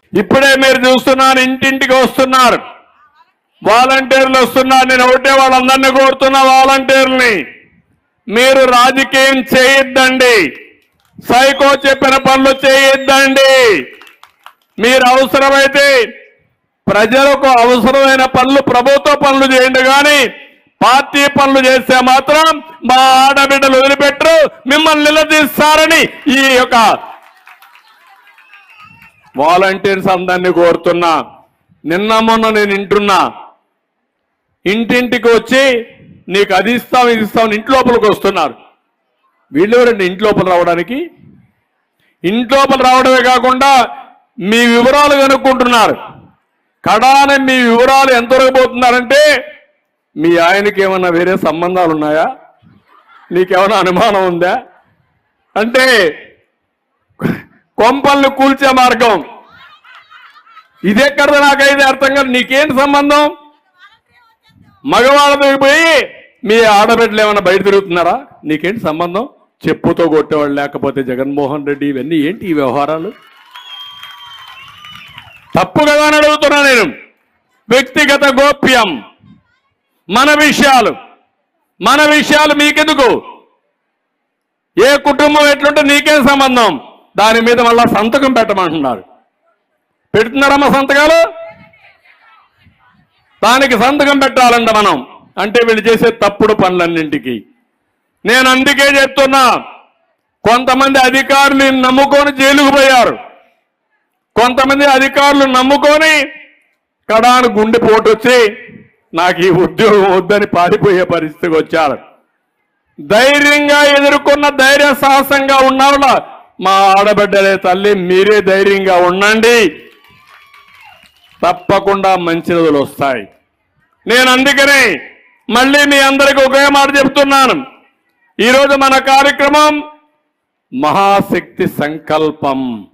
ఇప్పుడే మీరు చూస్తున్నారు ఇంటింటికి వస్తున్నారు వాలంటీర్లు వస్తున్నారు నేను ఒకటే వాళ్ళందరినీ కోరుతున్నా వాలంటీర్ని మీరు రాజకీయం చేయొద్దండి సైకో చెప్పిన పనులు చేయొద్దండి మీరు అవసరమైతే ప్రజలకు అవసరమైన పనులు ప్రభుత్వ పనులు చేయండి కానీ పార్టీ పనులు చేస్తే మాత్రం మా ఆడబిడ్డలు వదిలిపెట్టరు మిమ్మల్ని నిలదీస్తారని ఈ యొక్క వాలంటీర్స్ అందరినీ కోరుతున్నా నిన్న మొన్న నేను వింటున్నా ఇంటింటికి వచ్చి నీకు అది ఇస్తాం ఇది ఇస్తాం ఇంటి లోపలికి వస్తున్నారు వీళ్ళెవరండి ఇంటి లోపల రావడానికి ఇంటి లోపల రావడమే కాకుండా మీ వివరాలు కనుక్కుంటున్నారు కడాన మీ వివరాలు ఎంతవరకు పోతున్నారంటే మీ ఆయనకి ఏమన్నా వేరే సంబంధాలు ఉన్నాయా నీకేమైనా అనుమానం ఉందా అంటే కొంపల్ని కూల్చే మార్గం ఇదెక్కడ నాకైతే అర్థం కాదు నీకేంటి సంబంధం మగవాళ్ళతో పోయి మీ ఆడబిడ్డలు ఏమైనా బయట తిరుగుతున్నారా నీకేంటి సంబంధం చెప్పుతో కొట్టేవాళ్ళు లేకపోతే జగన్మోహన్ రెడ్డి ఇవన్నీ ఏంటి ఈ వ్యవహారాలు తప్పు కదా అని అడుగుతున్నా నేను వ్యక్తిగత గోప్యం మన విషయాలు మన విషయాలు మీకెందుకు ఏ కుటుంబం ఎట్లుంటే నీకేం సంబంధం దాని మీద మళ్ళా సంతకం పెట్టమంటున్నారు పెడుతున్నారమ్మా సంతకాలు దానికి సంతకం పెట్టాలంట మనం అంటే వీళ్ళు చేసే తప్పుడు పనులన్నింటికి నేను అందుకే చెప్తున్నా కొంతమంది అధికారులు నమ్ముకొని జైలుకు పోయారు కొంతమంది అధికారులు నమ్ముకొని కడాను గుండెపోటు వచ్చి నాకు ఈ ఉద్యోగం వద్దని పారిపోయే పరిస్థితికి వచ్చారు ధైర్యంగా ఎదుర్కొన్న ధైర్య సాహసంగా ఉన్నవాళ్ళ మా ఆడబిడ్డలే తల్లి మీరే ధైర్యంగా ఉండండి తప్పకుండా మంచి రోజులు వస్తాయి నేను అందుకనే మళ్ళీ మీ అందరికీ ఒకే మాట చెప్తున్నాను ఈరోజు మన కార్యక్రమం మహాశక్తి సంకల్పం